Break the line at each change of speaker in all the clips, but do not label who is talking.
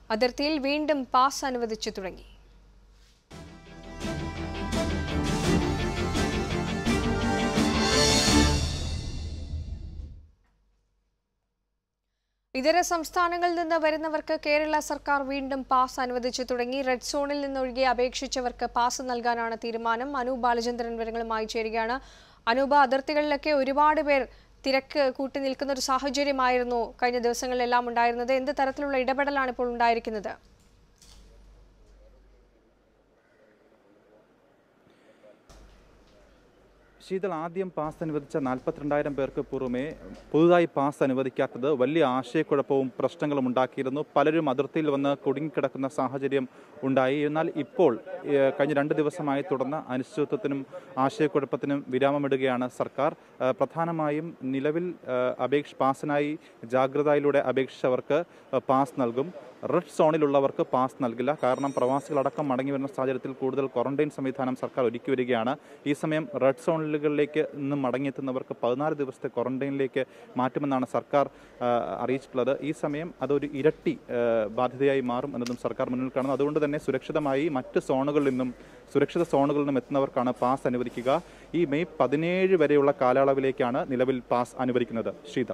അതിർത്തിയിൽ വീണ്ടും പാസ് അനുവദിച്ചു തുടങ്ങി ഇതര സംസ്ഥാനങ്ങളിൽ നിന്ന് വരുന്നവർക്ക് കേരള സർക്കാർ വീണ്ടും പാസ് അനുവദിച്ചു തുടങ്ങി റെഡ് സോണിൽ നിന്നൊഴികെ അപേക്ഷിച്ചവർക്ക് പാസ് നൽകാനാണ് തീരുമാനം അനൂപ് ബാലചന്ദ്രൻ വിവരങ്ങളുമായി ചേരുകയാണ് അനൂപ അതിർത്തികളിലൊക്കെ ഒരുപാട് പേർ തിരക്ക് കൂട്ടി നിൽക്കുന്ന ഒരു സാഹചര്യമായിരുന്നു കഴിഞ്ഞ ദിവസങ്ങളിലെല്ലാം ഉണ്ടായിരുന്നത് എന്ത് തരത്തിലുള്ള ഇടപെടലാണ് ഇപ്പോൾ ഉണ്ടായിരിക്കുന്നത്
ശീതൾ ആദ്യം പാസ് അനുവദിച്ച നാൽപ്പത്തിരണ്ടായിരം പേർക്ക് പുറമെ പുതുതായി പാസ് അനുവദിക്കാത്തത് വലിയ ആശയക്കുഴപ്പവും പ്രശ്നങ്ങളും ഉണ്ടാക്കിയിരുന്നു പലരും അതിർത്തിയിൽ വന്ന് കുടുങ്ങിക്കിടക്കുന്ന സാഹചര്യം ഉണ്ടായി എന്നാൽ ഇപ്പോൾ ഏഹ്, കഴിഞ്ഞ രണ്ട് ദിവസമായി തുടർന്ന അനിശ്ചിതത്വത്തിനും ആശയക്കുഴപ്പത്തിനും വിരാമമിടുകയാണ് സർക്കാർ ഏഹ്, പ്രധാനമായും നിലവിൽ ഏഹ്, അപേക്ഷ പാസിനായി ജാഗ്രതയിലൂടെ അപേക്ഷിച്ചവർക്ക് ഏഹ്, പാസ് നൽകും റെഡ് സോണിലുള്ളവർക്ക് പാസ് നൽകില്ല കാരണം പ്രവാസികളടക്കം മടങ്ങി വരുന്ന സാഹചര്യത്തിൽ കൂടുതൽ ക്വാറന്റൈൻ സംവിധാനം സർക്കാർ ഒരുക്കി വരികയാണ് ഈ സമയം റെഡ് സോണുകളിലേക്ക് നിന്ന് മടങ്ങിയെത്തുന്നവർക്ക് പതിനാല് ദിവസത്തെ ക്വാറന്റൈനിലേക്ക് മാറ്റുമെന്നാണ് സർക്കാർ ആ, അറിയിച്ചിട്ടുള്ളത് ഈ സമയം അതൊരു ഇരട്ടി ആ, ബാധ്യതയായി മാറും എന്നതും സർക്കാർ മുന്നിൽ കാണുന്നു അതുകൊണ്ട് തന്നെ സുരക്ഷിതമായി മറ്റ് സോണുകളിൽ നിന്നും സുരക്ഷിത സോണുകളിൽ നിന്നും എത്തുന്നവർക്കാണ് പാസ് അനുവദിക്കുക ഈ മെയ് പതിനേഴ് വരെയുള്ള കാലയളവിലേക്കാണ് നിലവിൽ പാസ് അനുവദിക്കുന്നത് ശ്രീത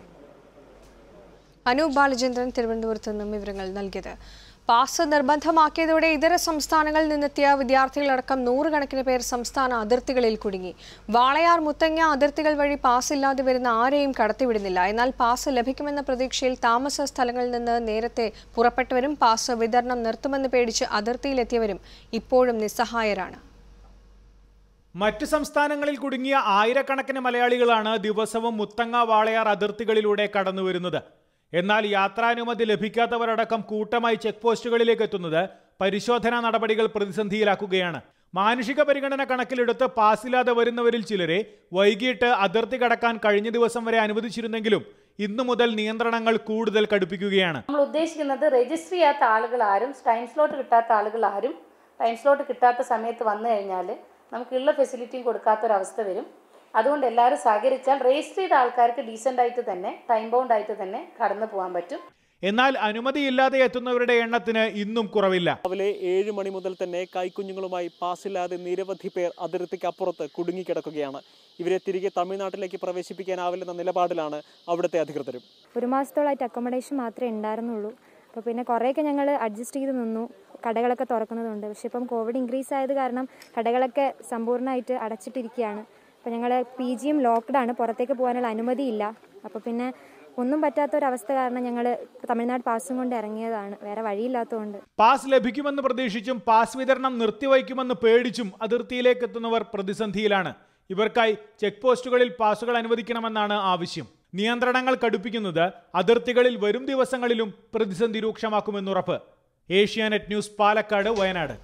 അനൂപ് ബാലചന്ദ്രൻ തിരുവനന്തപുരത്ത് നിന്നും വിവരങ്ങൾ നൽകിയത് പാസ് നിർബന്ധമാക്കിയതോടെ ഇതര സംസ്ഥാനങ്ങളിൽ നിന്നെത്തിയ വിദ്യാർത്ഥികളടക്കം നൂറുകണക്കിന് പേർ സംസ്ഥാന അതിർത്തികളിൽ കുടുങ്ങി വാളയാർ മുത്തങ്ങ അതിർത്തികൾ വഴി പാസ് ഇല്ലാതെ വരുന്ന ആരെയും കടത്തിവിടുന്നില്ല എന്നാൽ പാസ് ലഭിക്കുമെന്ന പ്രതീക്ഷയിൽ താമസ സ്ഥലങ്ങളിൽ നിന്ന് നേരത്തെ പുറപ്പെട്ടവരും പാസ് വിതരണം നിർത്തുമെന്ന് പേടിച്ച് അതിർത്തിയിലെത്തിയവരും ഇപ്പോഴും നിസ്സഹായരാണ്
മറ്റ് സംസ്ഥാനങ്ങളിൽ കുടുങ്ങിയ ആയിരക്കണക്കിന് മലയാളികളാണ് ദിവസവും മുത്തങ്ങ വാളയാർ അതിർത്തികളിലൂടെ കടന്നുവരുന്നത് എന്നാൽ യാത്രാനുമതി ലഭിക്കാത്തവരടക്കം കൂട്ടമായി ചെക്ക് പോസ്റ്റുകളിലേക്ക് എത്തുന്നത് പരിശോധനാ നടപടികൾ പ്രതിസന്ധിയിലാക്കുകയാണ് മാനുഷിക പരിഗണന കണക്കിലെടുത്ത് പാസില്ലാതെ വരുന്നവരിൽ ചിലരെ വൈകിട്ട് അതിർത്തി കടക്കാൻ കഴിഞ്ഞ ദിവസം വരെ അനുവദിച്ചിരുന്നെങ്കിലും ഇന്നു മുതൽ നിയന്ത്രണങ്ങൾ കൂടുതൽ കടുപ്പിക്കുകയാണ്
നമ്മൾ ഉദ്ദേശിക്കുന്നത് രജിസ്റ്റർ ചെയ്യാത്ത ആളുകൾ ആരും ടൈം സ്ലോട്ട് കിട്ടാത്ത ആളുകൾ ആരും ടൈം സ്ലോട്ട് കിട്ടാത്ത സമയത്ത് വന്നു കഴിഞ്ഞാൽ നമുക്കുള്ള ഫെസിലിറ്റിയും കൊടുക്കാത്തൊരവസ്ഥ വരും അതുകൊണ്ട് എല്ലാവരും സഹകരിച്ചാൽ രജിസ്റ്റർ ചെയ്ത ആൾക്കാർക്ക് ഡീസൻ്റ് ആയിട്ട് തന്നെ ടൈം ബൗണ്ട് ആയിട്ട് തന്നെ കടന്നു പോകാൻ പറ്റും
എന്നാൽ അനുമതിയില്ലാതെ എത്തുന്നവരുടെ എണ്ണത്തിന് ഇന്നും കുറവില്ല
രാവിലെ ഏഴ് മണി മുതൽ തന്നെ കൈക്കുഞ്ഞുങ്ങളുമായി പാസില്ലാതെ നിരവധി പേർ അതിർത്തിക്ക് അപ്പുറത്ത് കുടുങ്ങിക്കിടക്കുകയാണ് ഇവരെ തിരികെ തമിഴ്നാട്ടിലേക്ക് പ്രവേശിപ്പിക്കാനാവില്ലെന്ന നിലപാടിലാണ് അവിടുത്തെ അധികൃതരും
ഒരു മാസത്തോളമായിട്ട് അക്കോമഡേഷൻ മാത്രമേ ഉണ്ടായിരുന്നുള്ളൂ അപ്പോൾ പിന്നെ കുറേയൊക്കെ ഞങ്ങൾ അഡ്ജസ്റ്റ് ചെയ്ത് നിന്നു കടകളൊക്കെ തുറക്കുന്നതുണ്ട് പക്ഷേ ഇപ്പം കോവിഡ് ഇൻക്രീസ് ആയത് കാരണം കടകളൊക്കെ സമ്പൂർണ്ണമായിട്ട് അടച്ചിട്ടിരിക്കുകയാണ് അപ്പോൾ ഞങ്ങൾ പി ജിയും ലോക്ക്ഡാണ് പുറത്തേക്ക് പോകാനുള്ള അനുമതിയില്ല അപ്പോൾ പിന്നെ ഒന്നും പറ്റാത്തൊരവസ്ഥ കാരണം ഞങ്ങൾ തമിഴ്നാട് പാസും കൊണ്ട് ഇറങ്ങിയതാണ് വേറെ വഴിയില്ലാത്തതുകൊണ്ട്
പാസ് ലഭിക്കുമെന്ന് പ്രതീക്ഷിച്ചും പാസ് വിതരണം നിർത്തിവയ്ക്കുമെന്ന് പേടിച്ചും അതിർത്തിയിലേക്ക് എത്തുന്നവർ പ്രതിസന്ധിയിലാണ് ഇവർക്കായി ചെക്ക് പോസ്റ്റുകളിൽ പാസുകൾ അനുവദിക്കണമെന്നാണ് ആവശ്യം നിയന്ത്രണങ്ങൾ കടുപ്പിക്കുന്നത് അതിർത്തികളിൽ വരും ദിവസങ്ങളിലും പ്രതിസന്ധി രൂക്ഷമാക്കുമെന്നുറപ്പ് ഏഷ്യാനെറ്റ് ന്യൂസ് പാലക്കാട് വയനാട്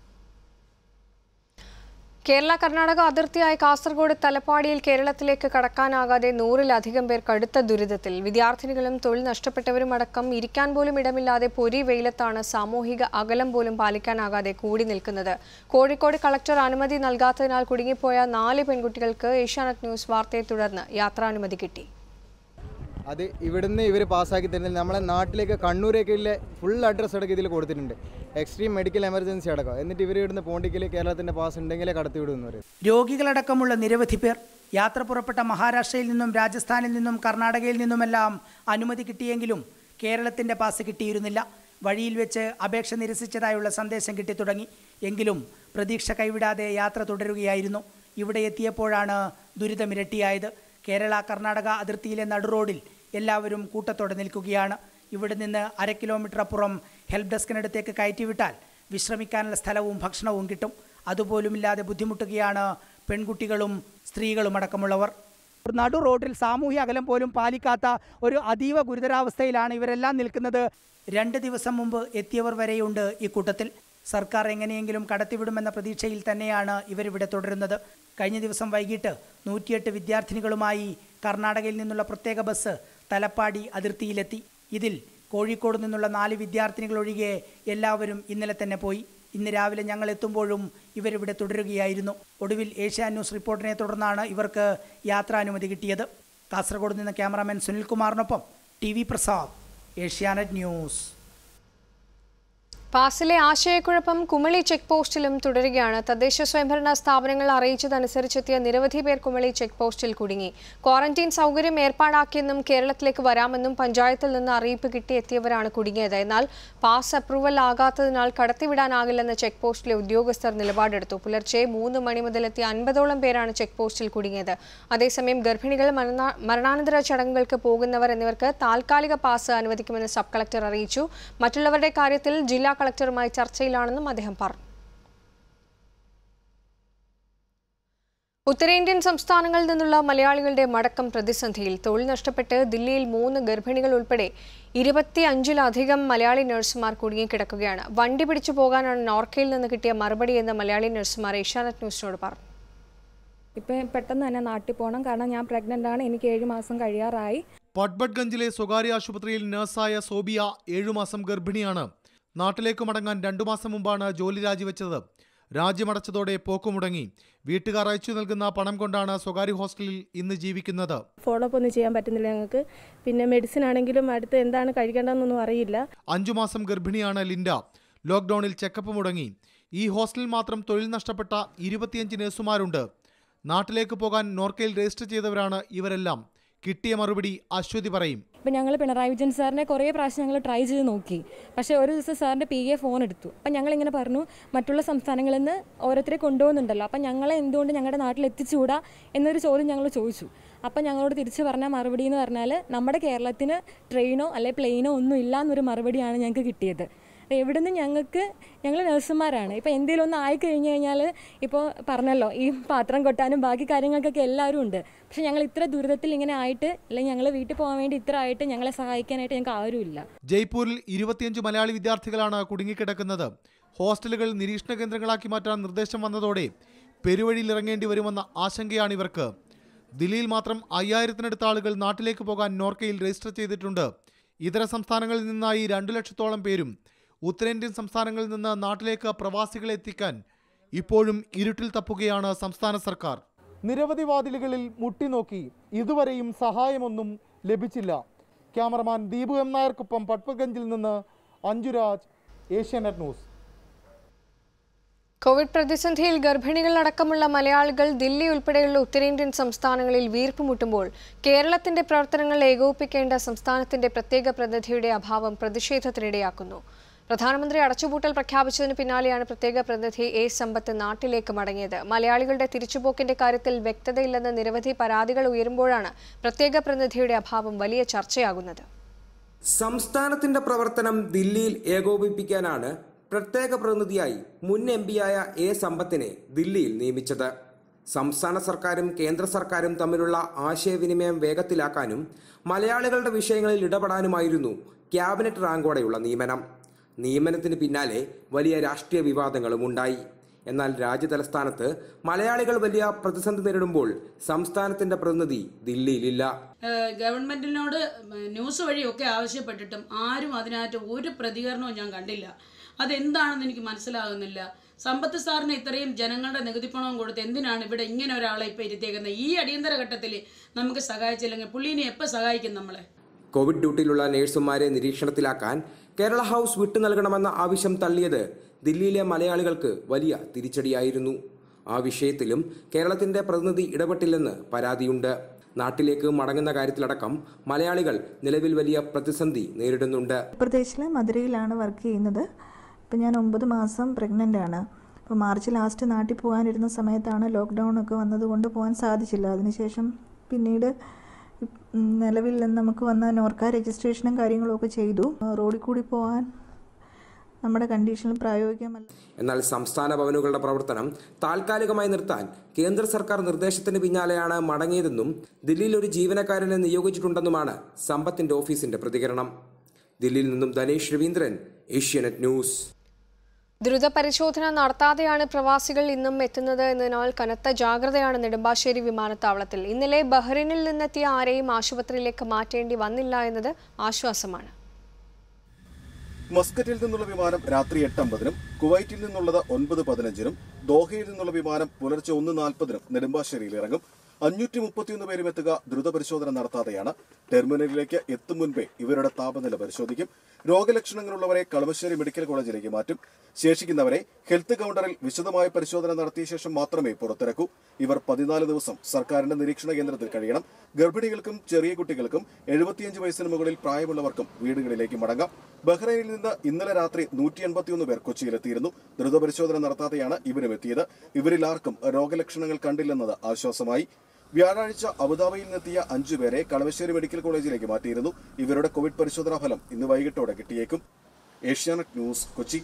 കേരള കർണാടക അതിർത്തിയായ കാസർഗോഡ് തലപ്പാടിയിൽ കേരളത്തിലേക്ക് കടക്കാനാകാതെ നൂറിലധികം പേർ കടുത്ത ദുരിതത്തിൽ വിദ്യാർത്ഥിനികളും തൊഴിൽ നഷ്ടപ്പെട്ടവരും അടക്കം ഇരിക്കാൻ പോലും ഇടമില്ലാതെ പൊരി വെയിലത്താണ് സാമൂഹിക അകലം പോലും പാലിക്കാനാകാതെ കൂടി നിൽക്കുന്നത് കോഴിക്കോട് കളക്ടർ അനുമതി നൽകാത്തതിനാൽ കുടുങ്ങിപ്പോയ നാല് പെൺകുട്ടികൾക്ക് ഏഷ്യാനെറ്റ് ന്യൂസ് വാർത്തയെ തുടർന്ന് യാത്രാനുമതി കിട്ടി
അത് ഇവിടുന്ന് ഇവർ പാസ്സാക്കി തരുന്നില്ല നമ്മളെ നാട്ടിലേക്ക് കണ്ണൂരേക്കുള്ള ഫുൾ അഡ്രസ്സ് അടക്കം ഇതിൽ കൊടുത്തിട്ടുണ്ട് എക്സ്ട്രീം മെഡിക്കൽ എമർജൻസി അടക്കം എന്നിട്ട് ഇവർ ഇവിടുന്ന് പോണ്ടിക്കൽ കേരളത്തിൻ്റെ പാസ് ഉണ്ടെങ്കിലേ കടത്തി വിടുന്നു പറയും
രോഗികളടക്കമുള്ള നിരവധി പേർ യാത്ര പുറപ്പെട്ട മഹാരാഷ്ട്രയിൽ നിന്നും രാജസ്ഥാനിൽ നിന്നും കർണാടകയിൽ നിന്നുമെല്ലാം അനുമതി കിട്ടിയെങ്കിലും കേരളത്തിൻ്റെ പാസ് കിട്ടിയിരുന്നില്ല വഴിയിൽ വെച്ച് അപേക്ഷ നിരസിച്ചതായുള്ള സന്ദേശം കിട്ടിത്തുടങ്ങി എങ്കിലും പ്രതീക്ഷ കൈവിടാതെ യാത്ര തുടരുകയായിരുന്നു ഇവിടെ എത്തിയപ്പോഴാണ് ദുരിതമിരട്ടിയായത് കേരള കർണാടക അതിർത്തിയിലെ നടുറോഡിൽ എല്ലാവരും കൂട്ടത്തോടെ നിൽക്കുകയാണ് ഇവിടെ നിന്ന് അര കിലോമീറ്റർ അപ്പുറം ഹെൽപ്പ് ഡെസ്കിനടുത്തേക്ക് കയറ്റിവിട്ടാൽ വിശ്രമിക്കാനുള്ള സ്ഥലവും ഭക്ഷണവും കിട്ടും അതുപോലുമില്ലാതെ ബുദ്ധിമുട്ടുകയാണ് പെൺകുട്ടികളും സ്ത്രീകളും അടക്കമുള്ളവർ നടു റോഡിൽ സാമൂഹ്യ അകലം പോലും പാലിക്കാത്ത ഒരു അതീവ ഗുരുതരാവസ്ഥയിലാണ് ഇവരെല്ലാം നിൽക്കുന്നത് രണ്ട് ദിവസം മുമ്പ് എത്തിയവർ വരെയുണ്ട് ഇക്കൂട്ടത്തിൽ സർക്കാർ എങ്ങനെയെങ്കിലും കടത്തിവിടുമെന്ന പ്രതീക്ഷയിൽ തന്നെയാണ് ഇവരിവിടെ തുടരുന്നത് കഴിഞ്ഞ ദിവസം വൈകിട്ട് നൂറ്റിയെട്ട് വിദ്യാർത്ഥിനികളുമായി കർണാടകയിൽ നിന്നുള്ള പ്രത്യേക ബസ് തലപ്പാടി അതിർത്തിയിലെത്തി ഇതിൽ കോഴിക്കോട് നിന്നുള്ള നാല് വിദ്യാർത്ഥിനികൾ ഒഴികെ എല്ലാവരും ഇന്നലെ തന്നെ പോയി ഇന്ന് രാവിലെ ഞങ്ങൾ എത്തുമ്പോഴും ഇവരിവിടെ തുടരുകയായിരുന്നു ഒടുവിൽ ഏഷ്യാ ന്യൂസ് റിപ്പോർട്ടിനെ തുടർന്നാണ് ഇവർക്ക് യാത്രാനുമതി കിട്ടിയത് കാസർഗോഡ് നിന്ന് ക്യാമറാമാൻ സുനിൽകുമാറിനൊപ്പം T V Prasad Asianet News
പാസിലെ ആശയക്കുഴപ്പം കുമളി ചെക്ക് പോസ്റ്റിലും തുടരുകയാണ് തദ്ദേശ സ്വയംഭരണ സ്ഥാപനങ്ങൾ അറിയിച്ചതനുസരിച്ചെത്തിയ നിരവധി പേർ കുമളി ചെക്ക് പോസ്റ്റിൽ കുടുങ്ങി ക്വാറന്റീൻ സൗകര്യം ഏർപ്പാടാക്കിയെന്നും കേരളത്തിലേക്ക് വരാമെന്നും പഞ്ചായത്തിൽ നിന്ന് അറിയിപ്പ് കിട്ടിയെത്തിയവരാണ് കുടുങ്ങിയത് എന്നാൽ പാസ് അപ്രൂവൽ ആകാത്തതിനാൽ കടത്തിവിടാനാകില്ലെന്ന് ചെക്ക് പോസ്റ്റിലെ ഉദ്യോഗസ്ഥർ നിലപാടെടുത്തു പുലർച്ചെ മൂന്ന് മണി മുതലെത്തിയ അൻപതോളം പേരാണ് ചെക്ക് പോസ്റ്റിൽ കുടുങ്ങിയത് അതേസമയം ഗർഭിണികൾ മരണ- മരണാനന്തര ചടങ്ങുകൾക്ക് പോകുന്നവർ എന്നിവർക്ക് താൽക്കാലിക പാസ് അനുവദിക്കുമെന്ന് സബ് കളക്ടർ അറിയിച്ചു മറ്റുള്ളവരുടെ കാര്യത്തിൽ ജില്ലാ കളക്ടറുമായി ചർച്ചയിലാണെന്നും അദ്ദേഹം പറഞ്ഞു ഉത്തരേന്ത്യൻ സംസ്ഥാനങ്ങളിൽ നിന്നുള്ള മലയാളികളുടെ മടക്കം പ്രതിസന്ധിയിൽ തൊഴിൽ നഷ്ടപ്പെട്ട് ദില്ലിയിൽ മൂന്ന് ഗർഭിണികൾ ഉൾപ്പെടെ ഇരുപത്തി അഞ്ചിലധികം മലയാളി നഴ്സുമാർ കുടുങ്ങിക്കിടക്കുകയാണ് വണ്ടി പിടിച്ചു പോകാനാണ് നോർക്കയിൽ നിന്ന് കിട്ടിയ മറുപടി എന്ന് മലയാളി നഴ്സുമാർ ഏഷ്യാനെറ്റ് ന്യൂസിനോട് പറഞ്ഞു
ഇപ്പം പെട്ടെന്ന് തന്നെ നാട്ടിൽ പോകണം കാരണം ഞാൻ പ്രഗ്നൻ്റ് ആണ് എനിക്ക് ഏഴ് മാസം കഴിയാറായി
പട്ബഡ്ഗഞ്ചിലെ സ്വകാര്യ ആശുപത്രിയിൽ നഴ്സായ സോബിയ ഏഴുമാസം ഗർഭിണിയാണ് നാട്ടിലേക്ക് മടങ്ങാൻ രണ്ടു മാസം മുമ്പാണ് ജോലി രാജിവെച്ചത് രാജ്യമടച്ചതോടെ പോക്ക് മുടങ്ങി വീട്ടുകാർ അയച്ചു നൽകുന്ന പണം കൊണ്ടാണ് സ്വകാര്യ ഹോസ്റ്റലിൽ ഇന്ന് ജീവിക്കുന്നത്
ഫോളോ അപ്പ് ഒന്നും ചെയ്യാൻ പറ്റുന്നില്ല ഞങ്ങൾക്ക് പിന്നെ മെഡിസിൻ ആണെങ്കിലും അടുത്ത് എന്താണ് കഴിക്കേണ്ടതെന്നൊന്നും അറിയില്ല
അഞ്ചു മാസം ഗർഭിണിയാണ് ലിൻഡ ലോക്ക്ഡൌണിൽ ചെക്കപ്പ് മുടങ്ങി ഈ ഹോസ്റ്റലിൽ മാത്രം തൊഴിൽ നഷ്ടപ്പെട്ട ഇരുപത്തിയഞ്ച് നഴ്സുമാരുണ്ട് നാട്ടിലേക്ക് പോകാൻ നോർക്കയിൽ രജിസ്റ്റർ ചെയ്തവരാണ് ഇവരെല്ലാം കിട്ടിയ മറുപടി അശ്വതി പറയും
ഇപ്പം ഞങ്ങൾ പിണറായി വിജയൻ സാറിനെ കുറേ പ്രാവശ്യം ഞങ്ങൾ ട്രൈ ചെയ്ത് നോക്കി പക്ഷേ ഒരു ദിവസം സാറിൻ്റെ പി എ ഫോൺ എടുത്തു അപ്പം ഞങ്ങളിങ്ങനെ പറഞ്ഞു മറ്റുള്ള സംസ്ഥാനങ്ങളിൽ നിന്ന് ഓരോരുത്തരെ കൊണ്ടുപോകുന്നുണ്ടല്ലോ അപ്പം ഞങ്ങളെ എന്തുകൊണ്ട് ഞങ്ങളുടെ നാട്ടിൽ എത്തിച്ചുകൂടാ എന്നൊരു ചോദ്യം ഞങ്ങൾ ചോദിച്ചു അപ്പം ഞങ്ങളോട് തിരിച്ചു പറഞ്ഞ മറുപടി എന്ന് പറഞ്ഞാൽ നമ്മുടെ കേരളത്തിന് ട്രെയിനോ അല്ലെ പ്ലെയിനോ ഒന്നും ഇല്ല എന്നൊരു മറുപടിയാണ് ഞങ്ങൾക്ക് കിട്ടിയത് എവിടുന്ന് ഞങ്ങൾക്ക് ഞങ്ങൾ നഴ്സുമാരാണ് ഇപ്പോൾ എന്തെങ്കിലും ഒന്ന് ആയി കഴിഞ്ഞു കഴിഞ്ഞാൽ ഇപ്പോൾ പറഞ്ഞല്ലോ ഈ പാത്രം കൊട്ടാനും ബാക്കി കാര്യങ്ങൾക്കൊക്കെ എല്ലാവരും ഉണ്ട് പക്ഷെ ഞങ്ങൾ ഇത്ര ദുരിതത്തിൽ ഇങ്ങനെ ആയിട്ട് അല്ലെങ്കിൽ ഞങ്ങൾ വീട്ടിൽ പോകാൻ വേണ്ടി ഇത്ര ആയിട്ട് ഞങ്ങളെ സഹായിക്കാനായിട്ട് ഞങ്ങൾക്ക് ആരുമില്ല
ജയ്പൂരിൽ ഇരുപത്തിയഞ്ച് മലയാളി വിദ്യാർത്ഥികളാണ് കുടുങ്ങിക്കിടക്കുന്നത് ഹോസ്റ്റലുകൾ നിരീക്ഷണ കേന്ദ്രങ്ങളാക്കി മാറ്റാൻ നിർദ്ദേശം വന്നതോടെ പെരുവഴിയിൽ ഇറങ്ങേണ്ടി വരുമെന്ന ആശങ്കയാണ് ഇവർക്ക് ദില്ലിയിൽ മാത്രം അയ്യായിരത്തിനടുത്ത ആളുകൾ നാട്ടിലേക്ക് പോകാൻ നോർക്കയിൽ രജിസ്റ്റർ ചെയ്തിട്ടുണ്ട് ഇതര സംസ്ഥാനങ്ങളിൽ നിന്നായി രണ്ടു ലക്ഷത്തോളം പേരും ഉത്തരേന്ത്യൻ സംസ്ഥാനങ്ങളിൽ നിന്ന് നാട്ടിലേക്ക് പ്രവാസികളെ എത്തിക്കാൻ ഇപ്പോഴും ഇരുട്ടിൽ തപ്പുകയാണ് സംസ്ഥാന സർക്കാർ നിരവധി വാതിലുകളിൽ മുട്ടിനോക്കി ഇതുവരെയും സഹായമൊന്നും ലഭിച്ചില്ല ക്യാമറമാൻ ദീപു എം നായർക്കൊപ്പം പട്പഗഞ്ചിൽ നിന്ന് അഞ്ജുരാജ് ഏഷ്യാനെറ്റ് ന്യൂസ്
കോവിഡ് പ്രതിസന്ധിയിൽ ഗർഭിണികളടക്കമുള്ള മലയാളികൾ ദില്ലി ഉൾപ്പെടെയുള്ള ഉത്തരേന്ത്യൻ സംസ്ഥാനങ്ങളിൽ വീർപ്പുമുട്ടുമ്പോൾ കേരളത്തിന്റെ പ്രവർത്തനങ്ങൾ ഏകോപിപ്പിക്കേണ്ട സംസ്ഥാനത്തിന്റെ പ്രത്യേക പ്രതിനിധിയുടെ അഭാവം പ്രതിഷേധത്തിനിടയാക്കുന്നു പ്രധാനമന്ത്രി അടച്ചുപൂട്ടൽ പ്രഖ്യാപിച്ചതിന് പിന്നാലെയാണ് പ്രത്യേക പ്രതിനിധി എ സമ്പത്ത് നാട്ടിലേക്ക് മടങ്ങിയത് മലയാളികളുടെ തിരിച്ചുപോക്കിന്റെ കാര്യത്തിൽ വ്യക്തതയില്ലെന്ന നിരവധി പരാതികൾ ഉയരുമ്പോഴാണ് പ്രത്യേക പ്രതിനിധിയുടെ അഭാവം വലിയ ചർച്ചയാകുന്നത്
സംസ്ഥാനത്തിന്റെ പ്രവർത്തനം ദില്ലിയിൽ ഏകോപിപ്പിക്കാനാണ് പ്രത്യേക പ്രതിനിധിയായി മുൻ എം പിയായ എ സമ്പത്തിനെ ദില്ലിയിൽ നിയമിച്ചത് സംസ്ഥാന സർക്കാരും കേന്ദ്ര സർക്കാരും തമ്മിലുള്ള ആശയവിനിമയം വേഗത്തിലാക്കാനും മലയാളികളുടെ വിഷയങ്ങളിൽ ഇടപെടാനുമായിരുന്നു ക്യാബിനറ്റ് റാങ്കോടെയുള്ള നിയമനം നിയമനത്തിന് പിന്നാലെ വലിയ രാഷ്ട്രീയ വിവാദങ്ങളും ഉണ്ടായി എന്നാൽ രാജ്യതലസ്ഥാനത്ത് മലയാളികൾ വലിയ പ്രതിസന്ധി നേരിടുമ്പോൾ സംസ്ഥാനത്തിന്റെ പ്രതിനിധി ദില്ലിയിലില്ല
ഏഹ് ഗവൺമെന്റിനോട് ന്യൂസ് വഴിയൊക്കെ ആവശ്യപ്പെട്ടിട്ടും ആരും അതിനകത്ത് ഒരു പ്രതികരണവും ഞാൻ കണ്ടില്ല അതെന്താണെന്ന് എനിക്ക് മനസ്സിലാകുന്നില്ല സമ്പത്ത് സാറിന് ഇത്രയും ജനങ്ങളുടെ നികുതി പണവും കൊടുത്ത് എന്തിനാണ് ഇവിടെ ഇങ്ങനെ ഒരാളെ ഇപ്പൊ ഇരുത്തിയേക്കുന്നത് ഈ അടിയന്തര ഘട്ടത്തിൽ നമുക്ക് സഹായിച്ചില്ലെങ്കിൽ പുള്ളീനെ എപ്പോൾ സഹായിക്കും നമ്മളെ
കോവിഡ് ഡ്യൂട്ടിയിലുള്ള നഴ്സുമാരെ നിരീക്ഷണത്തിലാക്കാൻ കേരള ഹൗസ് വിട്ടു നൽകണമെന്ന ആവശ്യം തള്ളിയത് ദില്ലിയിലെ മലയാളികൾക്ക് വലിയ തിരിച്ചടിയായിരുന്നു ആ വിഷയത്തിലും കേരളത്തിന്റെ പ്രതിനിധി ഇടപെട്ടില്ലെന്ന് പരാതിയുണ്ട് നാട്ടിലേക്ക് മടങ്ങുന്ന കാര്യത്തിലടക്കം മലയാളികൾ നിലവിൽ വലിയ പ്രതിസന്ധി നേരിടുന്നുണ്ട്
ഉത്തർപ്രദേശിലെ മധുരയിലാണ് വർക്ക് ചെയ്യുന്നത് ഇപ്പം ഞാൻ ഒമ്പത് മാസം പ്രഗ്നൻ്റ് ആണ് അപ്പോൾ മാർച്ച് ലാസ്റ്റ് നാട്ടിൽ പോകാനിരുന്ന സമയത്താണ് ലോക്ക്ഡൗൺ ഒക്കെ വന്നതുകൊണ്ട് പോകാൻ സാധിച്ചില്ല അതിനുശേഷം പിന്നീട് ഉം, നിലവിൽ നമുക്ക് വന്ന നോർക്ക രജിസ്ട്രേഷനും കാര്യങ്ങളും ഒക്കെ ചെയ്തു റോഡിൽ കൂടി പോകാൻ നമ്മുടെ കണ്ടീഷനിൽ പ്രായോഗികമല്ല
എന്നാൽ സംസ്ഥാന ഭവനുകളുടെ പ്രവർത്തനം താൽക്കാലികമായി നിർത്താൻ കേന്ദ്ര സർക്കാർ നിർദ്ദേശത്തിന് പിന്നാലെയാണ് മടങ്ങിയതെന്നും ദില്ലിയിൽ ഒരു ജീവനക്കാരനെ നിയോഗിച്ചിട്ടുണ്ടെന്നുമാണ് സമ്പത്തിന്റെ ഓഫീസിന്റെ പ്രതികരണം ദില്ലിയിൽ നിന്നും ധനേഷ് രവീന്ദ്രൻ ഏഷ്യാനെറ്റ് ന്യൂസ്
ദ്രുത പരിശോധന നടത്താതെയാണ് പ്രവാസികൾ ഇന്നും എത്തുന്നത് എന്നതിനാൽ കനത്ത ജാഗ്രതയാണ് നെടുമ്പാശ്ശേരി വിമാനത്താവളത്തിൽ ഇന്നലെ ബഹ്റിനിൽ നിന്നെത്തിയ ആരെയും ആശുപത്രിയിലേക്ക് മാറ്റേണ്ടി വന്നില്ല എന്നത് ആശ്വാസമാണ്
മസ്കറ്റിൽ നിന്നുള്ള വിമാനം രാത്രി എട്ട് അമ്പതിനും കുവൈറ്റിൽ നിന്നുള്ളത് ഒൻപത് പതിനഞ്ചിനും ദോഹയിൽ നിന്നുള്ള വിമാനം പുലർച്ചെ ഒന്ന് നാൽപ്പതിനും നെടുമ്പാശ്ശേരിയിൽ ഇറങ്ങും അഞ്ഞൂറ്റി മുപ്പത്തിയൊന്ന് പേരും എത്തുക ദ്രുത പരിശോധന നടത്താതെയാണ് ടെർമിനലിലേക്ക് എത്തും മുൻപേ ഇവരുടെ താപനില പരിശോധിക്കും രോഗലക്ഷണങ്ങളുള്ളവരെ കളമശ്ശേരി മെഡിക്കൽ കോളേജിലേക്ക് മാറ്റും ശേഷിക്കുന്നവരെ ഹെൽത്ത് കൗണ്ടറിൽ വിശദമായ പരിശോധന നടത്തിയ ശേഷം മാത്രമേ പുറത്തിറക്കൂ ഇവർ പതിനാല് ദിവസം സർക്കാരിന്റെ നിരീക്ഷണ കേന്ദ്രത്തിൽ കഴിയണം ഗർഭിണികൾക്കും ചെറിയ കുട്ടികൾക്കും എഴുപത്തിയഞ്ച് വയസ്സിന് മുകളിൽ പ്രായമുള്ളവർക്കും വീടുകളിലേക്ക് മടങ്ങാം ബഹ്റൈനിൽ നിന്ന് ഇന്നലെ രാത്രി നൂറ്റി എൺപത്തിയൊന്ന് പേർ കൊച്ചിയിലെത്തിയിരുന്നു ദ്രുതപരിശോധന നടത്താതെയാണ് ഇവരും എത്തിയത് ഇവരിൽ ആർക്കും രോഗലക്ഷണങ്ങൾ കണ്ടില്ലെന്നത് ആശ്വാസമായി വ്യാഴാഴ്ച അബുദാബിയിൽ നിന്നെത്തിയ അഞ്ചുപേരെ കളമശ്ശേരി മെഡിക്കൽ കോളേജിലേക്ക് മാറ്റിയിരുന്നു ഇവരുടെ കോവിഡ് പരിശോധനാ ഫലം ഇന്ന് വൈകിട്ടോടെ കിട്ടിയേക്കും ഏഷ്യാനെറ്റ് ന്യൂസ് കൊച്ചി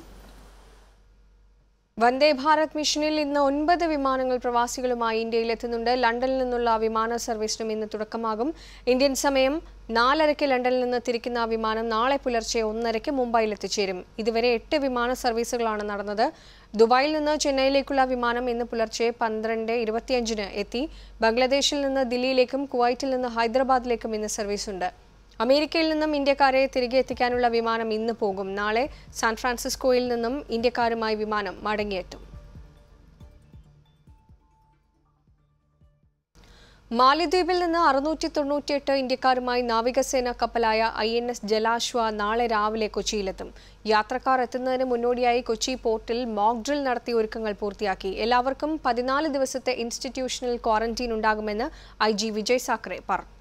വന്ദേ ഭാരത് മിഷനിൽ ഇന്ന് ഒൻപത് വിമാനങ്ങൾ പ്രവാസികളുമായി ഇന്ത്യയിലെത്തുന്നുണ്ട് ലണ്ടനിൽ നിന്നുള്ള വിമാന സർവീസിനും ഇന്ന് തുടക്കമാകും ഇന്ത്യൻ സമയം നാലരയ്ക്ക് ലണ്ടനിൽ നിന്ന് തിരിക്കുന്ന വിമാനം നാളെ പുലർച്ചെ ഒന്നരയ്ക്ക് മുംബൈയിൽ എത്തിച്ചേരും ഇതുവരെ എട്ട് വിമാന സർവീസുകളാണ് നടന്നത് ദുബായിൽ നിന്ന് ചെന്നൈയിലേക്കുള്ള വിമാനം ഇന്ന് പുലർച്ചെ പന്ത്രണ്ട് ഇരുപത്തിയഞ്ചിന് എത്തി ബംഗ്ലാദേശിൽ നിന്ന് ദില്ലിയിലേക്കും കുവൈറ്റിൽ നിന്ന് ഹൈദരാബാദിലേക്കും ഇന്ന് സർവീസുണ്ട് അമേരിക്കയിൽ നിന്നും ഇന്ത്യക്കാരെ തിരികെ എത്തിക്കാനുള്ള വിമാനം ഇന്ന് പോകും നാളെ സാൻ ഫ്രാൻസിസ്കോയിൽ നിന്നും ഇന്ത്യക്കാരുമായി വിമാനം മടങ്ങിയെത്തും മാലിദ്വീപിൽ നിന്ന് അറുന്നൂറ്റി തൊണ്ണൂറ്റിയെട്ട് ഇന്ത്യക്കാരുമായി നാവികസേന കപ്പലായ ഐ എൻ എസ് ജലാശ്വ നാളെ രാവിലെ കൊച്ചിയിലെത്തും യാത്രക്കാർ എത്തുന്നതിന് മുന്നോടിയായി കൊച്ചി പോർട്ടിൽ മോക്ക് ഡ്രിൽ നടത്തി ഒരുക്കങ്ങൾ പൂർത്തിയാക്കി എല്ലാവർക്കും പതിനാല് ദിവസത്തെ ഇൻസ്റ്റിറ്റ്യൂഷണൽ ക്വാറന്റീൻ ഉണ്ടാകുമെന്ന് ഐ ജി വിജയ് സാക്കറെ പറഞ്ഞു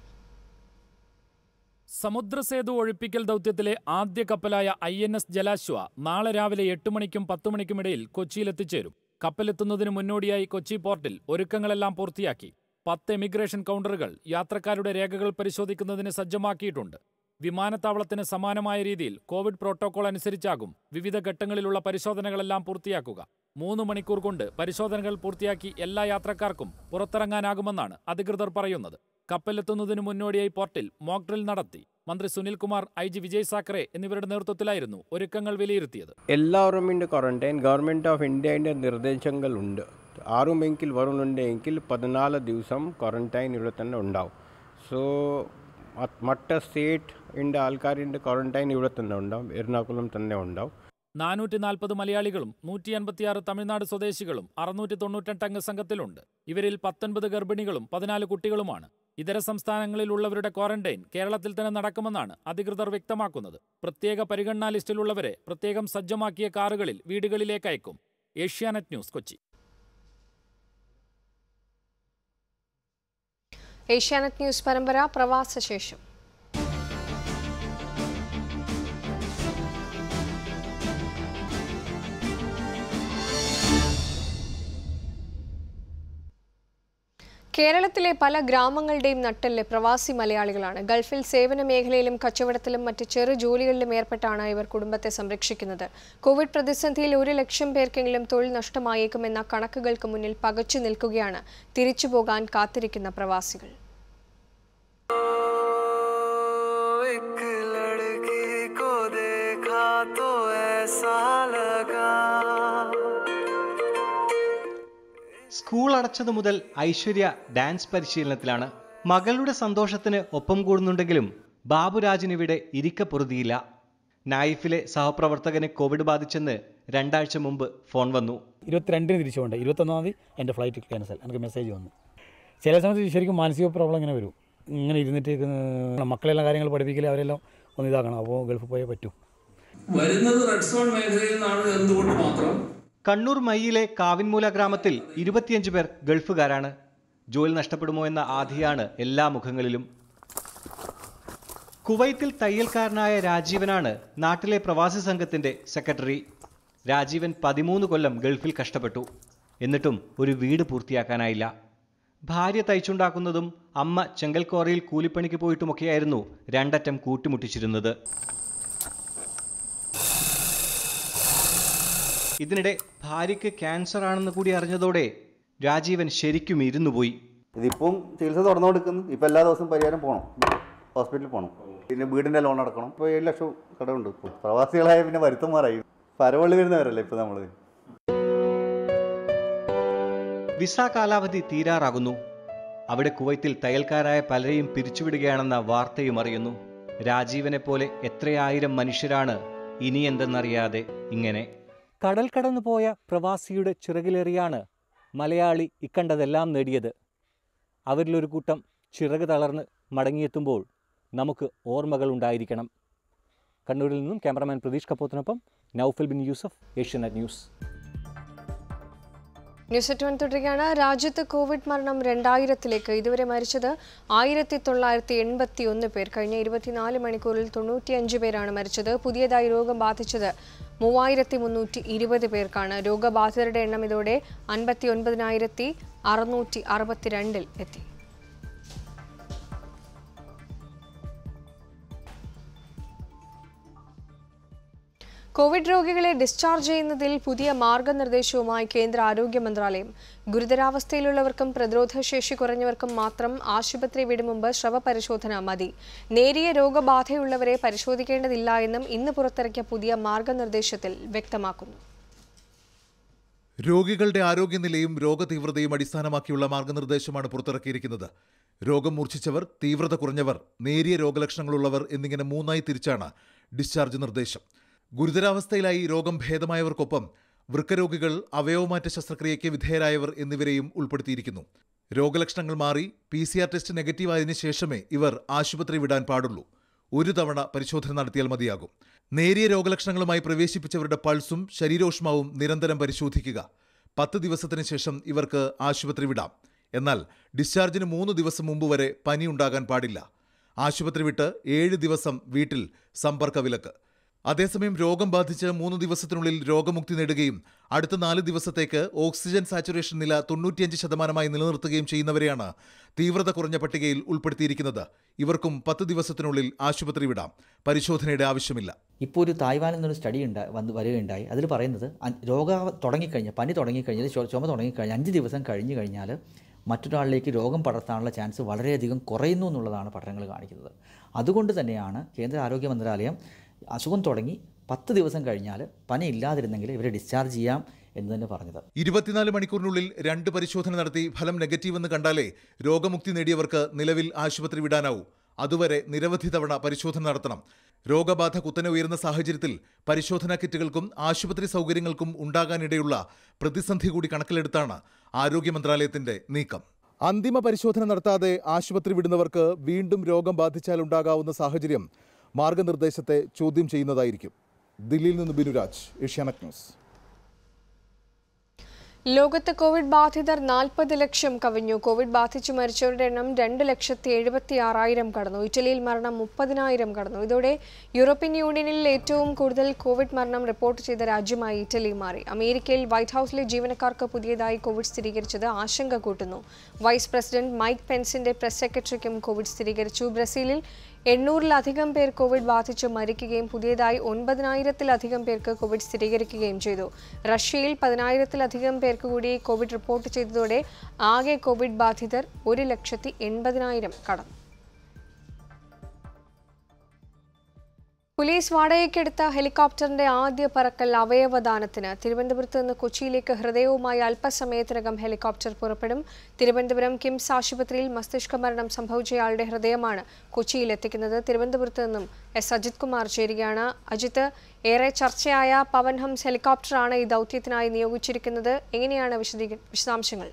സമുദ്രസേതു ഒഴിപ്പിക്കൽ ദൗത്യത്തിലെ ആദ്യ കപ്പലായ ഐ എൻ എസ് ജലാശ്വ നാളെ രാവിലെ എട്ട് മണിക്കും പത്ത് മണിക്കുമിടയിൽ കൊച്ചിയിലെത്തിച്ചേരും കപ്പലെത്തുന്നതിന് മുന്നോടിയായി കൊച്ചി പോർട്ടിൽ ഒരുക്കങ്ങളെല്ലാം പൂർത്തിയാക്കി പത്ത് എമിഗ്രേഷൻ കൗണ്ടറുകൾ യാത്രക്കാരുടെ രേഖകൾ പരിശോധിക്കുന്നതിന് സജ്ജമാക്കിയിട്ടുണ്ട് വിമാനത്താവളത്തിന് സമാനമായ രീതിയിൽ കോവിഡ് പ്രോട്ടോകോൾ അനുസരിച്ചാകും വിവിധ ഘട്ടങ്ങളിലുള്ള പരിശോധനകളെല്ലാം പൂർത്തിയാക്കുക മൂന്ന് മണിക്കൂർ കൊണ്ട് പരിശോധനകൾ പൂർത്തിയാക്കി എല്ലാ യാത്രക്കാർക്കും പുറത്തിറങ്ങാനാകുമെന്നാണ് അധികൃതർ പറയുന്നത് കപ്പലെത്തുന്നതിന് മുന്നോടിയായി പോർട്ടിൽ മോക്ക് ഡ്രിൽ നടത്തി മന്ത്രി സുനിൽകുമാർ ഐ ജി വിജയ് സാക്കറെ എന്നിവരുടെ നേതൃത്വത്തിലായിരുന്നു ഒരുക്കങ്ങൾ വിലയിരുത്തിയത്
എല്ലാവരും ഇൻ്റെ ക്വാറന്റൈൻ ഗവൺമെൻറ് ഓഫ് ഇന്ത്യൻ്റെ നിർദ്ദേശങ്ങളുണ്ട് ആറുമെങ്കിൽ വരുന്നുണ്ടെങ്കിൽ പതിനാല് ദിവസം ക്വാറന്റൈൻ ഇവിടെ തന്നെ ഉണ്ടാവും സോ മറ്റ സ്റ്റേറ്റിൻ്റെ ആൾക്കാരിൻ്റെ ക്വാറന്റൈൻ ഇവിടെ തന്നെ ഉണ്ടാവും എറണാകുളം തന്നെ ഉണ്ടാവും
നാനൂറ്റി നാൽപ്പത് മലയാളികളും നൂറ്റി അൻപത്തിയാറ് തമിഴ്നാട് സ്വദേശികളും അറുന്നൂറ്റി തൊണ്ണൂറ്റെട്ട് അംഗ സംഘത്തിലുണ്ട് ഇവരിൽ പത്തൊൻപത് ഗർഭിണികളും പതിനാല് കുട്ടികളുമാണ് ഇതര സംസ്ഥാനങ്ങളിലുള്ളവരുടെ ക്വാറന്റൈൻ കേരളത്തിൽ തന്നെ നടക്കുമെന്നാണ് അധികൃതർ വ്യക്തമാക്കുന്നത് പ്രത്യേക പരിഗണനാ ലിസ്റ്റിലുള്ളവരെ പ്രത്യേകം സജ്ജമാക്കിയ കാറുകളിൽ വീടുകളിലേക്ക് അയക്കും Asianet News Kochi
Asianet News പരമ്പര പ്രവാസശേഷം കേരളത്തിലെ പല ഗ്രാമങ്ങളുടെയും നട്ടെല്ല് പ്രവാസി മലയാളികളാണ് ഗൾഫിൽ സേവന മേഖലയിലും കച്ചവടത്തിലും മറ്റ് ചെറു ജോലികളിലും ഏർപ്പെട്ടാണ് ഇവർ കുടുംബത്തെ സംരക്ഷിക്കുന്നത് കോവിഡ് പ്രതിസന്ധിയിൽ ഒരു ലക്ഷം പേർക്കെങ്കിലും തൊഴിൽ നഷ്ടമായേക്കുമെന്ന കണക്കുകൾക്ക് മുന്നിൽ പകച്ചു നിൽക്കുകയാണ് തിരിച്ചുപോകാൻ കാത്തിരിക്കുന്ന പ്രവാസികൾ
സ്കൂൾ അടച്ചതു മുതൽ ഐശ്വര്യ ഡാൻസ് പരിശീലനത്തിലാണ് മകളുടെ സന്തോഷത്തിന് ഒപ്പം കൂടുന്നുണ്ടെങ്കിലും ബാബുരാജിനിവിടെ ഇരിക്കപ്പൊറുതിയില്ല നായിഫിലെ സഹപ്രവർത്തകന് കോവിഡ് ബാധിച്ചെന്ന് രണ്ടാഴ്ച മുമ്പ് ഫോൺ വന്നു
ഇരുപത്തിരണ്ടിന് തിരിച്ചു പോകണ്ടേ ഇരുപത്തൊന്നാം തീയതി എൻ്റെ ഫ്ലൈറ്റ് ക്യാൻസൽ എനിക്ക് മെസ്സേജ് വന്നു ചില സമയത്ത് ശരിക്കും മാനസിക പ്രോബ്ലം ഇങ്ങനെ വരും ഇങ്ങനെ ഇരുന്നിട്ട് മക്കളെല്ലാം കാര്യങ്ങൾ പഠിപ്പിക്കൽ അവരെല്ലാം ഒന്ന് ഇതാക്കണം അപ്പോൾ ഗൾഫിൽ പോയേ പറ്റൂ
വരുന്നത് റെഡ് സോൺ മേഖലയിൽ നിന്നാണ് എന്തുകൊണ്ട് മാത്രം
കണ്ണൂർ മയ്യിലെ കാവിൻമൂല ഗ്രാമത്തിൽ ഇരുപത്തിയഞ്ച് പേർ ഗൾഫുകാരാണ് ജോലി നഷ്ടപ്പെടുമോ എന്ന ആധിയാണ് എല്ലാ മുഖങ്ങളിലും കുവൈത്തിൽ തയ്യൽക്കാരനായ രാജീവനാണ് നാട്ടിലെ പ്രവാസി സംഘത്തിന്റെ സെക്രട്ടറി രാജീവൻ പതിമൂന്ന് കൊല്ലം ഗൾഫിൽ കഷ്ടപ്പെട്ടു എന്നിട്ടും ഒരു വീട് പൂർത്തിയാക്കാനായില്ല ഭാര്യ തയ്ച്ചുണ്ടാക്കുന്നതും അമ്മ ചെങ്കൽക്കോറയിൽ കൂലിപ്പണിക്ക് പോയിട്ടുമൊക്കെയായിരുന്നു രണ്ടറ്റം കൂട്ടിമുട്ടിച്ചിരുന്നത് ഇതിനിടെ ഭാര്യയ്ക്ക് ക്യാൻസർ ആണെന്ന് കൂടി അറിഞ്ഞതോടെ രാജീവൻ ശരിക്കും ഇരുന്നുപോയി
ഇതിപ്പം ചികിത്സ തുറന്നുകൊടുക്കുന്നു ഇപ്പം എല്ലാ ദിവസവും പരിഹാരം പോകണം ഹോസ്പിറ്റലിൽ പോകണം പിന്നെ വീടിൻ്റെ ലോൺ അടക്കണം ഇപ്പോൾ ഏഴ് ലക്ഷം കടമുണ്ട് ഇപ്പോൾ പ്രവാസികളായ പിന്നെ വരുത്തന്മാരായി പരവള്ളി വരുന്നവരല്ലേ ഇപ്പോൾ നമ്മൾ
വിസ കാലാവധി തീരാറാകുന്നു അവിടെ കുവൈത്തിൽ തയ്യൽക്കാരായ പലരെയും പിരിച്ചുവിടുകയാണെന്ന വാർത്തയും അറിയുന്നു രാജീവനെ പോലെ എത്രയായിരം മനുഷ്യരാണ് ഇനി എന്തെന്നറിയാതെ ഇങ്ങനെ കടൽ കടന്നുപോയ പ്രവാസിയുടെ ചിറകിലേറിയാണ് മലയാളി ഇക്കണ്ടതെല്ലാം നേടിയത് അവരിലൊരു കൂട്ടം ചിറക് തളർന്ന് മടങ്ങിയെത്തുമ്പോൾ നമുക്ക് ഓർമ്മകൾ ഉണ്ടായിരിക്കണം
കണ്ണൂരിൽ നിന്നും ക്യാമറാമാൻ പ്രതീഷ് കപ്പോത്തിനൊപ്പം Naufal bin Yusuf Asianet News
News at one തുടരുകയാണ് രാജ്യത്ത് കോവിഡ് മരണം രണ്ടായിരത്തിലേക്ക് ഇതുവരെ മരിച്ചത് ആയിരത്തി തൊള്ളായിരത്തി എൺപത്തി ഒന്ന് പേർ കഴിഞ്ഞ ഇരുപത്തിനാല് മണിക്കൂറിൽ തൊണ്ണൂറ്റിയഞ്ച് പേരാണ് മരിച്ചത് പുതിയതായി രോഗം ബാധിച്ചത് മൂവായിരത്തി മുന്നൂറ്റി ഇരുപത് പേർക്കാണ് രോഗബാധിതരുടെ എണ്ണം ഇതോടെ അൻപത്തി ഒൻപതിനായിരത്തി അറുന്നൂറ്റി അറുപത്തിരണ്ടിൽ എത്തി കോവിഡ് രോഗികളെ ഡിസ്ചാർജ് ചെയ്യുന്നതിൽ പുതിയ മാർഗനിർദ്ദേശവുമായി കേന്ദ്ര ആരോഗ്യ മന്ത്രാലയം ഗുരുതരാവസ്ഥയിലുള്ളവർക്കും പ്രതിരോധശേഷി കുറഞ്ഞവർക്കും മാത്രം ആശുപത്രി വിടും മുമ്പ് ശ്രവപരിശോധന മതി നേരിയ രോഗബാധയുള്ളവരെ പരിശോധിക്കേണ്ടതില്ല എന്നും ഇന്ന് പുറത്തിറക്കിയ പുതിയ മാർഗനിർദ്ദേശത്തിൽ വ്യക്തമാക്കുന്നു
രോഗികളുടെ ആരോഗ്യനിലയും രോഗതീവ്രതയും അടിസ്ഥാനമാക്കിയുള്ള മാർഗനിർദ്ദേശമാണ് പുറത്തിറക്കിയിരിക്കുന്നത് രോഗം മൂർച്ഛിച്ചവർ തീവ്രത കുറഞ്ഞവർ നേരിയ രോഗലക്ഷണങ്ങളുള്ളവർ എന്നിങ്ങനെ മൂന്നായി തിരിച്ചാണ് ഡിസ്ചാർജ് നിർദ്ദേശം ഗുരുതരാവസ്ഥയിലായി രോഗം ഭേദമായവർക്കൊപ്പം വൃക്കരോഗികൾ അവയവമാറ്റ ശസ്ത്രക്രിയയ്ക്ക് വിധേയരായവർ എന്നിവരെയും ഉൾപ്പെടുത്തിയിരിക്കുന്നു രോഗലക്ഷണങ്ങൾ മാറി P C R test negative ആയതിനു ശേഷമേ ഇവർ ആശുപത്രി വിടാൻ പാടുള്ളൂ ഒരു തവണ പരിശോധന നടത്തിയാൽ മതിയാകും നേരിയ രോഗലക്ഷണങ്ങളുമായി പ്രവേശിപ്പിച്ചവരുടെ പൾസും ശരീരോഷ്മാവും നിരന്തരം പരിശോധിക്കുക പത്ത് ദിവസത്തിന് ശേഷം ഇവർക്ക് ആശുപത്രി വിടാം എന്നാൽ ഡിസ്ചാർജിന് മൂന്ന് ദിവസം മുമ്പ് വരെ പനി ഉണ്ടാകാൻ പാടില്ല ആശുപത്രി വിട്ട് ഏഴ് ദിവസം വീട്ടിൽ സമ്പർക്ക വിലക്ക് അതേസമയം രോഗം ബാധിച്ച് മൂന്ന് ദിവസത്തിനുള്ളിൽ രോഗമുക്തി നേടുകയും അടുത്ത നാല് ദിവസത്തേക്ക് ഓക്സിജൻ സാച്ചുറേഷൻ നില തൊണ്ണൂറ്റിയഞ്ച് ശതമാനമായി നിലനിർത്തുകയും ചെയ്യുന്നവരെയാണ് തീവ്രത കുറഞ്ഞ പട്ടികയിൽ ഉൾപ്പെടുത്തിയിരിക്കുന്നത് ഇവർക്കും പത്ത് ദിവസത്തിനുള്ളിൽ ആശുപത്രി വിടാം പരിശോധനയുടെ ആവശ്യമില്ല
ഇപ്പോൾ ഒരു തായ്വാനിൽ നിന്നൊരു സ്റ്റഡി ഉണ്ടായി വന്ന് വരികയുണ്ടായി അതിൽ പറയുന്നത് അ- രോഗം തുടങ്ങിക്കഴിഞ്ഞാൽ പനി തുടങ്ങിക്കഴിഞ്ഞാൽ ചു- ചുമ തുടങ്ങിക്കഴിഞ്ഞാൽ അഞ്ച് ദിവസം കഴിഞ്ഞ് കഴിഞ്ഞാൽ മറ്റൊരാളിലേക്ക് രോഗം പടർത്താനുള്ള ചാൻസ് വളരെയധികം കുറയുന്നു എന്നുള്ളതാണ് പഠനങ്ങൾ കാണിക്കുന്നത് അതുകൊണ്ട് തന്നെയാണ് കേന്ദ്ര ആരോഗ്യ മന്ത്രാലയം അസുഖം തുടങ്ങി പത്ത് ദിവസം കഴിഞ്ഞാൽ പനി ഇല്ലാതിരുന്നെങ്കിൽ ഇവരെ ഡിസ്ചാർജ് ചെയ്യാം എന്ന് തന്നെ പറഞ്ഞത്
ഇരുപത്തിനാല് മണിക്കൂറിനുള്ളിൽ രണ്ട് പരിശോധന നടത്തി ഫലം നെഗറ്റീവ് എന്ന് കണ്ടാലേ രോഗമുക്തി നേടിയവർക്ക് നിലവിൽ ആശുപത്രി വിടാനാവൂ അതുവരെ നിരവധി തവണ പരിശോധന നടത്തണം രോഗബാധ കുത്തനെ ഉയർന്ന സാഹചര്യത്തിൽ പരിശോധനാ കിറ്റുകൾക്കും ആശുപത്രി സൗകര്യങ്ങൾക്കും ഉണ്ടാകാനിടയുള്ള പ്രതിസന്ധി കൂടി കണക്കിലെടുത്താണ് ആരോഗ്യ മന്ത്രാലയത്തിന്റെ നീക്കം അന്തിമ പരിശോധന നടത്താതെ ആശുപത്രി വിടുന്നവർക്ക് വീണ്ടും രോഗം ബാധിച്ചാൽ ഉണ്ടാകാവുന്ന സാഹചര്യം മാർഗനിർദ്ദേശത്തെ ചോദ്യം ചെയ്യുന്നതായിരിക്കും ദില്ലിയിൽ നിന്ന് ബിനുരാജ് ഏഷ്യാനെറ്റ് ന്യൂസ്
ലോകത്ത് കോവിഡ് ബാധിതർ നാൽപ്പത് ലക്ഷം കവിഞ്ഞു കോവിഡ് ബാധിച്ചു മരിച്ചവരുടെ എണ്ണം രണ്ട് ലക്ഷത്തി എഴുപത്തി ആറായിരം കടന്നു ഇറ്റലിയിൽ മരണം മുപ്പതിനായിരം കടന്നു ഇതോടെ യൂറോപ്യൻ യൂണിയനിൽ ഏറ്റവും കൂടുതൽ കോവിഡ് മരണം റിപ്പോർട്ട് ചെയ്ത രാജ്യമായി ഇറ്റലി മാറി അമേരിക്കയിൽ വൈറ്റ് ഹൌസിലെ ജീവനക്കാർക്ക് പുതിയതായി കോവിഡ് സ്ഥിരീകരിച്ചത് ആശങ്ക കൂട്ടുന്നു വൈസ് പ്രസിഡന്റ് മൈക്ക് പെൻസിന്റെ പ്രസ് സെക്രട്ടറിക്കും കോവിഡ് സ്ഥിരീകരിച്ചു ബ്രസീലിൽ എണ്ണൂറിലധികം പേർ കോവിഡ് ബാധിച്ച് മരിക്കുകയും പുതിയതായി ഒൻപതിനായിരത്തിലധികം പേർക്ക് കോവിഡ് സ്ഥിരീകരിക്കുകയും ചെയ്തു റഷ്യയിൽ പതിനായിരത്തിലധികം പേർക്ക് കൂടി കോവിഡ് റിപ്പോർട്ട് ചെയ്തതോടെ ആകെ കോവിഡ് ബാധിതർ ഒരു ലക്ഷത്തി എൺപതിനായിരം കടന്നു പോലീസ് വാടകയ്ക്കെടുത്ത ഹെലികോപ്റ്ററിന്റെ ആദ്യ പറക്കൽ അവയവദാനത്തിന് തിരുവനന്തപുരത്ത് നിന്ന് കൊച്ചിയിലേക്ക് ഹൃദയവുമായി അല്പസമയത്തിനകം ഹെലികോപ്റ്റർ പുറപ്പെടും തിരുവനന്തപുരം കിംസ് ആശുപത്രിയിൽ മസ്തിഷ്ക മരണം സംഭവിച്ചയാളുടെ ഹൃദയമാണ് കൊച്ചിയിൽ എത്തിക്കുന്നത് തിരുവനന്തപുരത്ത് നിന്നും എസ് അജിത് കുമാർ ചേരുകയാണ് അജിത്ത് ഏറെ ചർച്ചയായ പവൻ ഹംസ് ഹെലികോപ്റ്ററാണ് ഈ ദൗത്യത്തിനായി നിയോഗിച്ചിരിക്കുന്നത് എങ്ങനെയാണ് വിശദീക വിശദാംശങ്ങൾ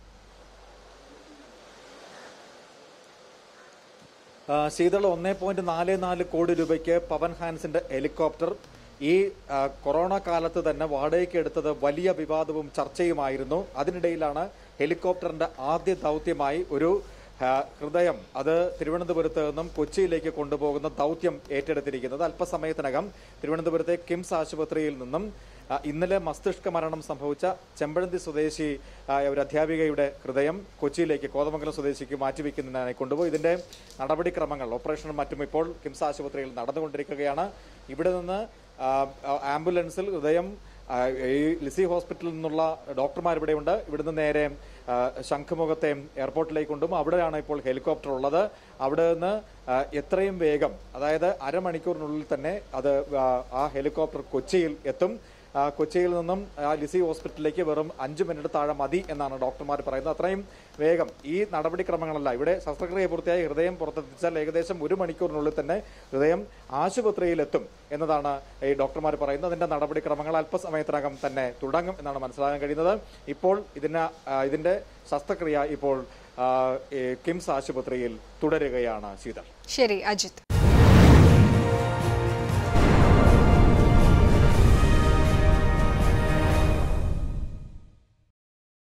ആ, ശീതള ഒന്നേ പോയിന്റ് നാല് നാല് കോടി രൂപയ്ക്ക് പവൻ ഹാൻസിന്റെ ഹെലികോപ്റ്റർ ഈ ആ, കൊറോണ കാലത്ത് തന്നെ വാടകയ്ക്ക് എടുത്തത് വലിയ വിവാദവും ചർച്ചയുമായിരുന്നു അതിനിടയിലാണ് ഹെലികോപ്റ്ററിന്റെ ആദ്യ ദൗത്യമായി ഒരു ആ, ഹൃദയം അത് തിരുവനന്തപുരത്ത് നിന്നും കൊച്ചിയിലേക്ക് കൊണ്ടുപോകുന്ന ദൗത്യം ഏറ്റെടുത്തിരിക്കുന്നത് അല്പസമയത്തിനകം തിരുവനന്തപുരത്തെ കിംസ് ആശുപത്രിയിൽ നിന്നും ആ, ഇന്നലെ മസ്തിഷ്ക മരണം സംഭവിച്ച ചെമ്പഴന്തി സ്വദേശി ആ, ഒരു അധ്യാപികയുടെ ഹൃദയം കൊച്ചിയിലേക്ക് കോതമംഗലം സ്വദേശിക്ക് മാറ്റിവെക്കുന്നതിനായി കൊണ്ടുപോയി ഇതിന്റെ നടപടിക്രമങ്ങൾ ഓപ്പറേഷനും മറ്റും ഇപ്പോൾ കിംസ് ആശുപത്രിയിൽ നടന്നുകൊണ്ടിരിക്കുകയാണ് ഇവിടെ നിന്ന് ആ, ആ, ആംബുലൻസിൽ ഹൃദയം ആ, ഈ ലിസി ഹോസ്പിറ്റലിൽ നിന്നുള്ള ഡോക്ടർമാർ ഇവിടെയുണ്ട് ഇവിടുന്ന് നേരെ ആ, ശംഖുമുഖത്തെ എയർപോർട്ടിലേക്ക് കൊണ്ടും അവിടെയാണ് ഇപ്പോൾ ഹെലികോപ്റ്റർ ഉള്ളത് അവിടെ നിന്ന് ആ, എത്രയും വേഗം അതായത് അരമണിക്കൂറിനുള്ളിൽ തന്നെ അത് ആ, ആ ഹെലികോപ്റ്റർ കൊച്ചിയിൽ എത്തും ആ, കൊച്ചിയിൽ നിന്നും ആ, ലിസി ഹോസ്പിറ്റലിലേക്ക് വെറും അഞ്ച് മിനിറ്റ് താഴെ മതി എന്നാണ് ഡോക്ടർമാർ പറയുന്നത് അത്രയും വേഗം ഈ നടപടിക്രമങ്ങളല്ല ഇവിടെ ശസ്ത്രക്രിയ പൂർത്തിയായി ഹൃദയം പുറത്തെത്തിച്ചാൽ ഏകദേശം ഒരു മണിക്കൂറിനുള്ളിൽ തന്നെ ഹൃദയം ആശുപത്രിയിലെത്തും എന്നതാണ് ഈ ഡോക്ടർമാർ പറയുന്നത് അതിന്റെ നടപടിക്രമങ്ങൾ അല്പസമയത്തിനകം തന്നെ തുടങ്ങും എന്നാണ് മനസ്സിലാക്കാൻ കഴിയുന്നത് ഇപ്പോൾ ഇതിന് ആ, ഇതിന്റെ ശസ്ത്രക്രിയ ഇപ്പോൾ ആ, ഈ കിംസ് ആശുപത്രിയിൽ തുടരുകയാണ് ശീതൾ
ശരി അജിത്ത്